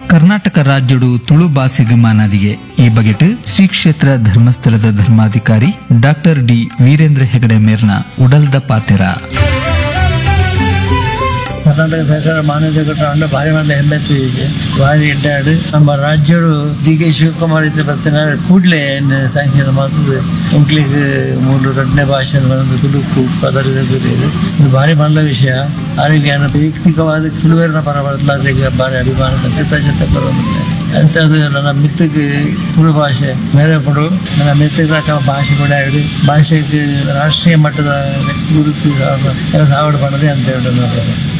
ಕರ್ನಾಟಕ ರಾಜ್ಯಡು ತುಳು ಭಾಷೆಗೆ ಮಾನದಿಗೆ ಈ ಬಗೆಟ್ ಶ್ರೀ ಕ್ಷೇತ್ರ ಧರ್ಮಸ್ಥಳದ ಧರ್ಮಾಧಿಕಾರಿ ಡಾಕ್ಟರ್ ಡಿ ವೀರೇಂದ್ರ ಹೆಗಡೆ ಮೇರ್ನ ಉಡಲ್ದ ಪಾತೆರ ಕರ್ನಾಟಕ ಸರ್ಕಾರ ಮಾನ್ಯತೆ ಕೊಟ್ಟ ಭಾರಿ ಮಂದಿ ಹೆಮ್ಮೆ ಇದೆ ಭಾರಿ ಇಡ್ಡಾಡು ನಮ್ಮ ರಾಜ್ಯರು ಡಿ ಕೆ ಶಿವಕುಮಾರ್ ಇದ್ದ ಬರ್ತಾನೆ ಕೂಡಲೇ ಸ್ಯಾಂಕ್ಷನ್ ಮಾಡ್ತದೆ ಇಂಗ್ಲಿಷ್ ಮೂರು ಎರಡನೇ ಭಾಷೆ ಬಂದು ತುಳುಕು ಪದರದ ಗುರಿ ಇದು ಇದು ಭಾರಿ ಮಲ್ಲ ವಿಷಯ ಅವರಿಗೆ ವೈಯಕ್ತಿಕವಾದ ತುಳುವೇರಿನ ಪರ ಬದಲಾರಿಗೆ ಭಾರಿ ಅಭಿಮಾನ ಕೃತಜ್ಞತೆ ಬರೋದಿಲ್ಲ ಅಂಥದ್ದು ನನ್ನ ಮಿತ್ತಿಗೆ ತುಳು ಭಾಷೆ ಮೇರೆ ಪಡು ನನ್ನ ಮಿತ್ತಿಗೆ ಭಾಷೆ ಕೂಡ ಹೇಳಿ ಭಾಷೆಗೆ ರಾಷ್ಟ್ರೀಯ ಮಟ್ಟದ ಗುರುತು ಸಾವಡ ಪಡದೆ ಅಂತ ಹೇಳಿ